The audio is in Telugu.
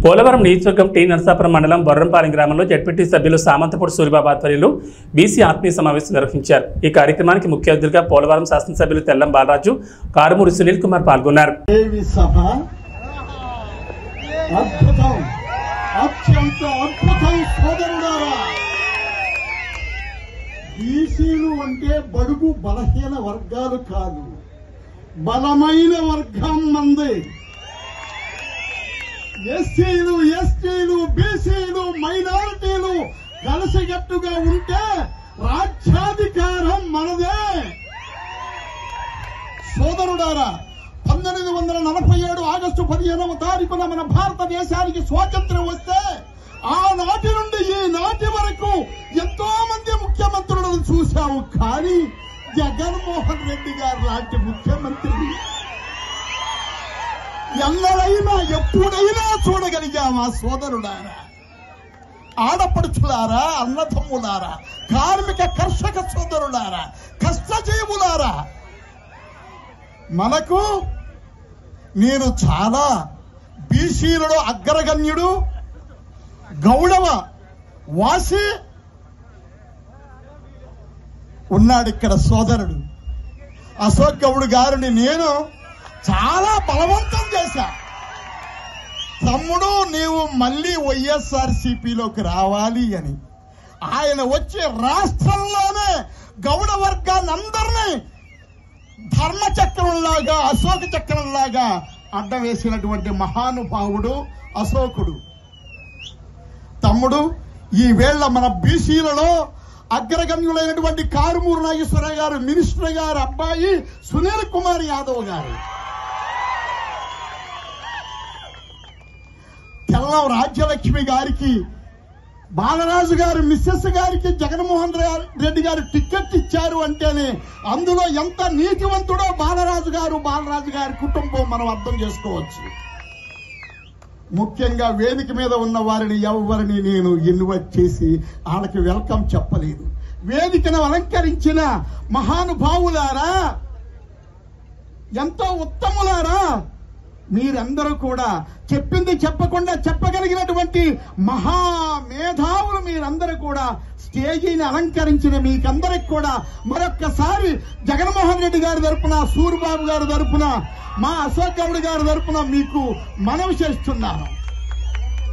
పోలవరం నియోజకవర్గం టీ నరసాపురం మండలం బొర్రంపాలెం గ్రామంలో జడ్పీటీ సభ్యులు సామంతపూడి సూరిబాబు ఆధ్వర్యంలో బీసీ ఆత్మీయ సమావేశం నిర్వహించారు ఈ కార్యక్రమానికి ముఖ్య అతిథిగా పోలవరం శాసనసభ్యులు తెల్లం బాలరాజు కారుమూరి సునీల్ కుమార్ పాల్గొన్నారు దేవి సభ అద్భుతం అత్యంత అద్భుతం సోదరుడారా బీసీలు అంటే బడుగు బలహీన వర్గాలు కాదు బలమైన వర్గం మంది ఎస్సీలు ఎస్టీలు బీసీలు మైనారిటీలు కలిసికట్టుగా ఉంటే రాజ్యాధికారం మనదే సోదరుడారా పంతొమ్మిది వందల నలభై ఏడు ఆగస్టు పదిహేనవ తారీఖున మన భారతదేశానికి స్వాతంత్ర్యం వస్తే ఆనాటి నుండి ఈ నాటి వరకు ఎంతో మంది ముఖ్యమంత్రులను చూశాము కానీ జగన్మోహన్ రెడ్డి గారు లాంటి ముఖ్యమంత్రి ఎన్నడైనా ఎప్పుడైనా చూడగలిగామా సోదరుడారా ఆడపడుచులారా అన్నదమ్ములారా కార్మిక కర్షక సోదరులారా కష్టజీవులారా మనకు నేను చాలా బీసీలలో అగ్రగణ్యుడు గౌడవ వాసి ఉన్నాడు ఇక్కడ సోదరుడు అశోక్ గౌడ్ గారిని నేను చాలా బలవంతం చేశా తమ్ముడు నీవు మళ్ళీ వైఎస్ఆర్ సిపిలోకి రావాలి అని ఆయన వచ్చి రాష్ట్రంలోనే గౌడ వర్గాన్ని అందరినీ ధర్మ చక్రంలాగా అశోక చక్రంలాగా అడ్డం వేసినటువంటి మహానుభావుడు అశోకుడు తమ్ముడు ఈ వేళ మన బీసీలలో అగ్రగణ్యులైనటువంటి కారుమూరు నాగేశ్వరరావు గారు మినిస్టర్ గారు అబ్బాయి సునీల్ కుమార్ యాదవ్ గారు తెల్లం రాజ్యలక్ష్మి గారికి బాలరాజు గారు మిస్సెస్ గారికి జగన్మోహన్ రా- రెడ్డి గారు టికెట్ ఇచ్చారు అంటేనే అందులో ఎంత నీతివంతుడో బాలరాజు గారు బాలరాజు గారి కుటుంబం మనం అర్థం చేసుకోవచ్చు ముఖ్యంగా వేదిక మీద ఉన్న వారిని ఎవరిని నేను ఇన్వైట్ చేసి వాళ్ళకి వెల్కమ్ చెప్పలేదు వేదికను అలంకరించిన మహానుభావులారా ఎంతో ఉత్తములారా మీరందరూ కూడా చెప్పింది చెప్పకుండా చెప్పగలిగినటువంటి మహా మేధావులు మీరందరూ కూడా స్టేజీని అలంకరించిన మీకందరికి కూడా మరొక్కసారి జగన్మోహన్ రెడ్డి గారి తరపున సూరిబాబు గారి తరపున మా అశోక్ గౌడ్ గారి తరపున మీకు మనవి చేస్తున్నాను